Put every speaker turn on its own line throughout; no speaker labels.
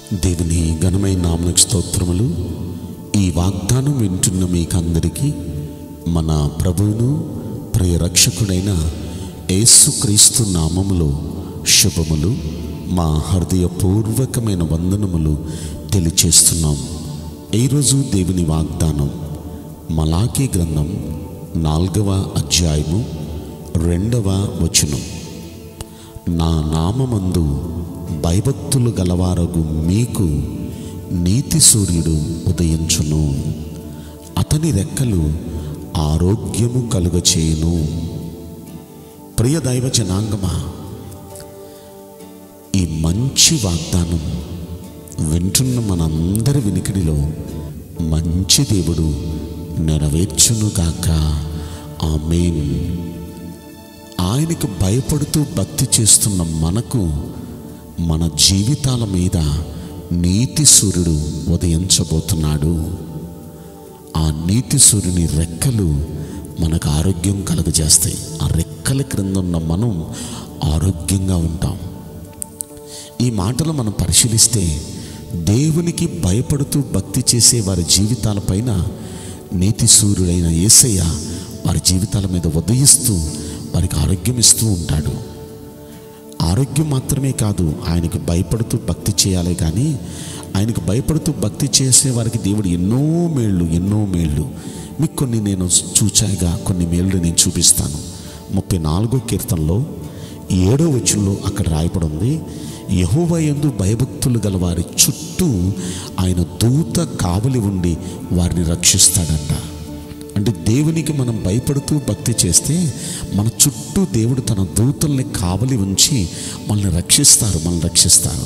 దేవుని ఘనమైన నామలకు స్తోత్రములు ఈ వాగ్దానం వింటున్న మీకందరికీ మన ప్రభువును ప్రియరక్షకుడైన యేసుక్రీస్తు నామములో శుభములు మా హృదయపూర్వకమైన వందనములు తెలియచేస్తున్నాం ఈరోజు దేవుని వాగ్దానం మలాకీ గ్రంథం నాలుగవ అధ్యాయము రెండవ వచనం నా నామమందు భయభక్తులు గలవారగు మీకు నీతి సూర్యుడు ఉదయించును అతని రెక్కలు ఆరోగ్యము కలుగచేయును ప్రియ దైవ జనాంగమా ఈ మంచి వాగ్దానం వింటున్న మనందరి వినికిడిలో మంచి దేవుడు నెరవేర్చునుగాక ఆమెన్ ఆయనకు భయపడుతూ భక్తి చేస్తున్న మనకు మన జీవితాల మీద నీతి సూర్యుడు ఉదయించబోతున్నాడు ఆ నీతి సూర్యుని రెక్కలు మనకు ఆరోగ్యం కలుగజేస్తాయి ఆ రెక్కల క్రింద ఉన్న మనం ఆరోగ్యంగా ఉంటాం ఈ మాటలు మనం పరిశీలిస్తే దేవునికి భయపడుతూ భక్తి చేసే వారి జీవితాలపైన నీతి సూర్యుడైన యేసయ్య వారి జీవితాల మీద ఉదయిస్తూ వారికి ఆరోగ్యం ఇస్తూ ఉంటాడు ఆరోగ్యం మాత్రమే కాదు ఆయనకు భయపడుతూ భక్తి చేయాలి కానీ ఆయనకు భయపడుతూ భక్తి చేసే వారికి దేవుడు ఎన్నో మేళ్ళు ఎన్నో మేళ్ళు మీకు కొన్ని నేను చూచాయిగా కొన్ని మేళ్ళు నేను చూపిస్తాను ముప్పై నాలుగో కీర్తనలో ఏడో వచనంలో అక్కడ రాయబడి ఉంది యహోవా యందు భయభక్తులు గల వారి చుట్టూ ఆయన దూత కావలి ఉండి వారిని రక్షిస్తాడంట అంటే దేవునికి మనం భయపడుతూ భక్తి చేస్తే మన చుట్టూ దేవుడు తన దూతల్ని కావలి ఉంచి మనల్ని రక్షిస్తారు మనల్ని రక్షిస్తారు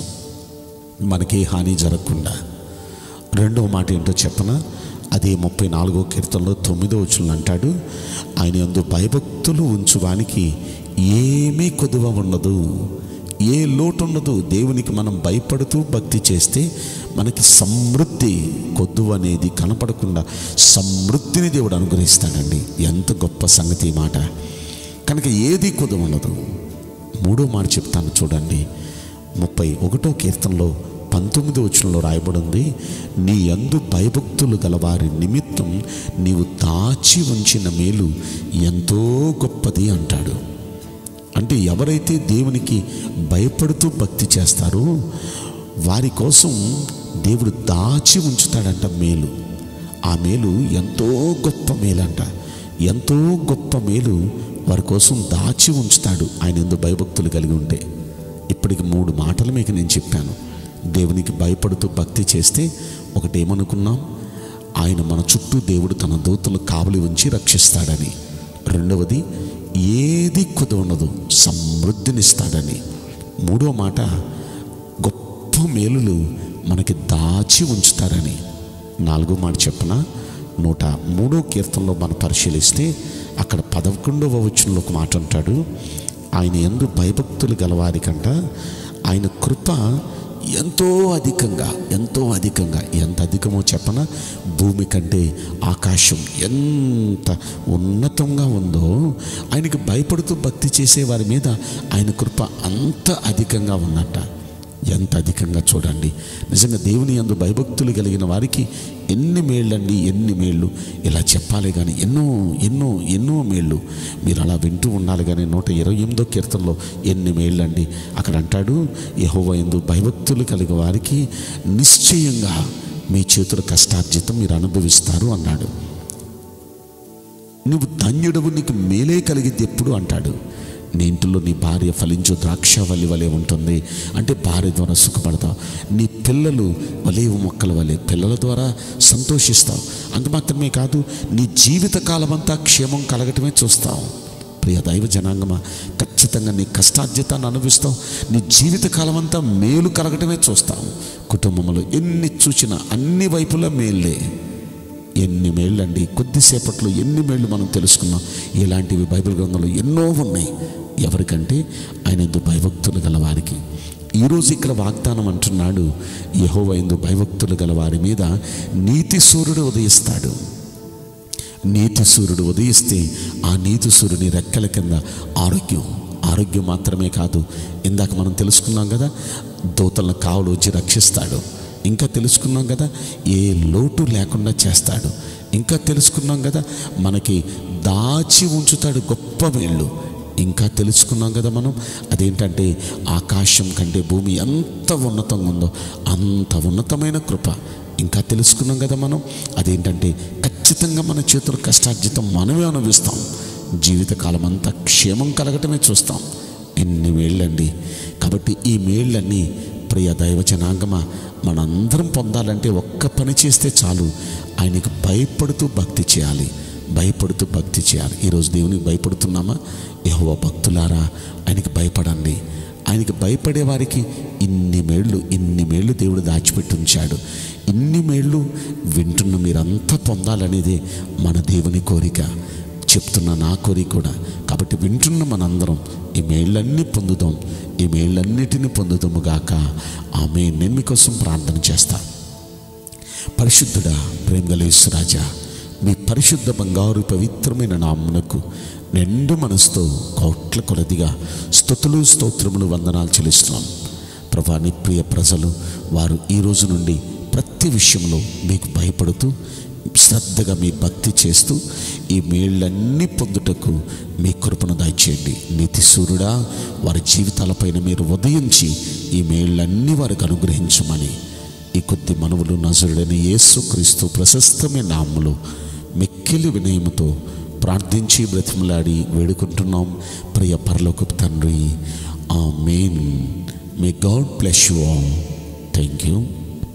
మనకి ఏ హాని జరగకుండా రెండవ మాట ఏంటో చెప్పనా అదే ముప్పై నాలుగో కీర్తనలో తొమ్మిదో వచనం అంటాడు ఆయన యందు భయభక్తులు ఉంచువానికి ఏమీ కొదువ ఉండదు ఏ లోటు ఉండదు దేవునికి మనం భయపడుతూ భక్తి చేస్తే మనకి సమృద్ధి కొద్దు అనేది కనపడకుండా సమృద్ధిని దేవుడు అనుగ్రహిస్తాడండి ఎంత గొప్ప సంగతి ఈ మాట కనుక ఏది కొద్దు ఉండదు మూడో మాట చెప్తాను చూడండి ముప్పై ఒకటో కీర్తనలో పంతొమ్మిది వచనంలో రాయబడి ఉంది నీ అందు భయభక్తులు గలవారి నిమిత్తం నీవు దాచి ఉంచిన మేలు ఎంతో గొప్పది అంటాడు అంటే ఎవరైతే దేవునికి భయపడుతూ భక్తి చేస్తారో వారి కోసం దేవుడు దాచి ఉంచుతాడంట మేలు ఆ మేలు ఎంతో గొప్ప మేలంట ఎంతో గొప్ప మేలు వారి కోసం దాచి ఉంచుతాడు ఆయన ఎందు భయభక్తులు కలిగి ఉంటే ఇప్పటికి మూడు మాటలు మీకు నేను చెప్పాను దేవునికి భయపడుతూ భక్తి చేస్తే ఒకటి ఏమనుకున్నాం ఆయన మన చుట్టూ దేవుడు తన దూతలు కావలి ఉంచి రక్షిస్తాడని రెండవది ఏది కుదవనదు సమృద్ధినిస్తాడని మూడో మాట గొప్ప మేలులు మనకి దాచి ఉంచుతారని నాలుగో మాట చెప్పన నూట మూడో కీర్తనలో మనం పరిశీలిస్తే అక్కడ పదకొండవ వచనంలో ఒక మాట అంటాడు ఆయన ఎందు భయభక్తులు గలవారికంట ఆయన కృప ఎంతో అధికంగా ఎంతో అధికంగా ఎంత అధికమో చెప్పన భూమి కంటే ఆకాశం ఎంత ఉన్నతంగా ఉందో ఆయనకి భయపడుతూ భక్తి చేసే వారి మీద ఆయన కృప అంత అధికంగా ఉన్నట్ట ఎంత అధికంగా చూడండి నిజంగా దేవుని అందు భయభక్తులు కలిగిన వారికి ఎన్ని మేళ్ళండి ఎన్ని మేళ్ళు ఇలా చెప్పాలి కానీ ఎన్నో ఎన్నో ఎన్నో మేళ్ళు మీరు అలా వింటూ ఉండాలి కానీ నూట ఇరవై ఎనిమిదో కీర్తనలో ఎన్ని మేళ్ళండి అక్కడ అంటాడు యహోవ ఎందు భయభక్తులు కలిగిన వారికి నిశ్చయంగా మీ చేతుల కష్టార్జితం మీరు అనుభవిస్తారు అన్నాడు నువ్వు ధన్యుడవు నీకు మేలే కలిగిద్ది ఎప్పుడు అంటాడు నీ ఇంటిలో నీ భార్య ఫలించు ద్రాక్షవల్లి వలె ఉంటుంది అంటే భార్య ద్వారా సుఖపడతావు నీ పిల్లలు వలేవు మొక్కల వలె పిల్లల ద్వారా సంతోషిస్తావు అంత మాత్రమే కాదు నీ జీవిత కాలం అంతా క్షేమం కలగటమే చూస్తావు ప్రియ దైవ జనాంగమా ఖచ్చితంగా నీ కష్టార్జితాన్ని అనుభవిస్తావు నీ జీవిత కాలం అంతా మేలు కలగటమే చూస్తావు కుటుంబంలో ఎన్ని చూసినా అన్ని వైపులా మేళ్ళే ఎన్ని మేళ్ళండి కొద్దిసేపట్లో ఎన్ని మేళ్ళు మనం తెలుసుకున్నాం ఇలాంటివి బైబిల్ గ్రంథంలో ఎన్నో ఉన్నాయి ఎవరికంటే ఆయన ఎందు భయభక్తులు గల వారికి ఈరోజు ఇక్కడ వాగ్దానం అంటున్నాడు యహోవ ఎందు భయభక్తులు గల వారి మీద నీతి సూర్యుడు ఉదయిస్తాడు నీతి సూర్యుడు ఉదయిస్తే ఆ నీతి సూర్యుని రెక్కల కింద ఆరోగ్యం ఆరోగ్యం మాత్రమే కాదు ఇందాక మనం తెలుసుకున్నాం కదా దూతలను కావులు వచ్చి రక్షిస్తాడు ఇంకా తెలుసుకున్నాం కదా ఏ లోటు లేకుండా చేస్తాడు ఇంకా తెలుసుకున్నాం కదా మనకి దాచి ఉంచుతాడు గొప్ప మేళ్ళు ఇంకా తెలుసుకున్నాం కదా మనం అదేంటంటే ఆకాశం కంటే భూమి ఎంత ఉన్నతంగా ఉందో అంత ఉన్నతమైన కృప ఇంకా తెలుసుకున్నాం కదా మనం అదేంటంటే ఖచ్చితంగా మన చేతుల కష్టార్జితం మనమే అనుభవిస్తాం జీవితకాలం అంతా క్షేమం కలగటమే చూస్తాం ఎన్ని మేళ్ళండి కాబట్టి ఈ మేళ్ళన్నీ ప్రియ దైవ జనాంగమ మనందరం పొందాలంటే ఒక్క పని చేస్తే చాలు ఆయనకు భయపడుతూ భక్తి చేయాలి భయపడుతూ భక్తి చేయాలి ఈరోజు దేవునికి భయపడుతున్నామా యహోవ భక్తులారా ఆయనకి భయపడండి ఆయనకి భయపడే వారికి ఇన్ని మేళ్ళు ఇన్ని మేళ్ళు దేవుడు దాచిపెట్టి ఉంచాడు ఇన్ని మేళ్ళు వింటున్న మీరంతా పొందాలనేదే మన దేవుని కోరిక చెప్తున్న నా కోరిక కూడా కాబట్టి వింటున్న మనందరం ఈ మేళ్ళన్నీ పొందుదాం ఈ మేళ్ళన్నిటిని పొందుదాము గాక ఆమె నేను మీకోసం ప్రార్థన చేస్తా పరిశుద్ధుడా ప్రేమగలేశ్వరాజా మీ పరిశుద్ధ బంగారు పవిత్రమైన నామునకు నిండు మనసుతో కోట్ల కొలదిగా స్తుతులు స్తోత్రములు వందనాలు చెల్లిస్తున్నాం ప్రభా నీ ప్రియ ప్రజలు వారు ఈ రోజు నుండి ప్రతి విషయంలో మీకు భయపడుతూ శ్రద్ధగా మీ భక్తి చేస్తూ ఈ మేళ్ళన్నీ పొందుటకు మీ కృపను దయచేయండి నీతి సూర్యుడా వారి జీవితాలపైన మీరు ఉదయించి ఈ మేళ్ళన్నీ వారికి అనుగ్రహించమని ఈ కొద్ది మనవులు నజరుడైన యేసుక్రీస్తు ప్రశస్తమైన నామములో మిక్కిలి వినయముతో ప్రార్థించి బ్రతిమలాడి వేడుకుంటున్నాం ప్రియ పరలోకపు తండ్రి amen may God bless you all thank you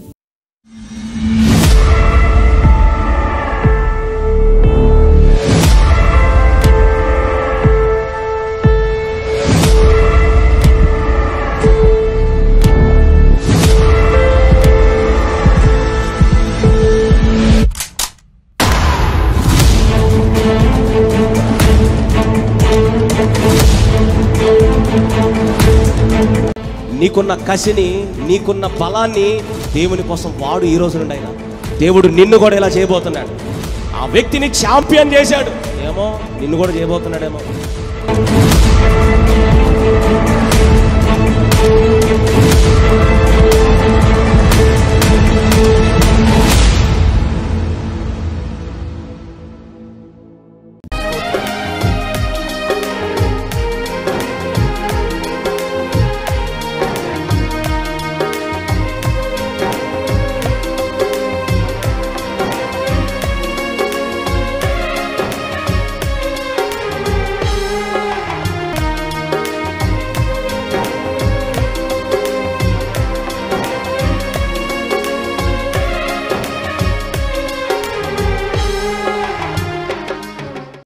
నీకున్న కసిని నీకున్న బలాన్ని దేవుని కోసం వాడు ఈ రోజు నుండి అయినా దేవుడు నిన్ను కూడా ఇలా చేయబోతున్నాడు ఆ వ్యక్తిని ఛాంపియన్ చేశాడు ఏమో నిన్ను కూడా చేయబోతున్నాడేమో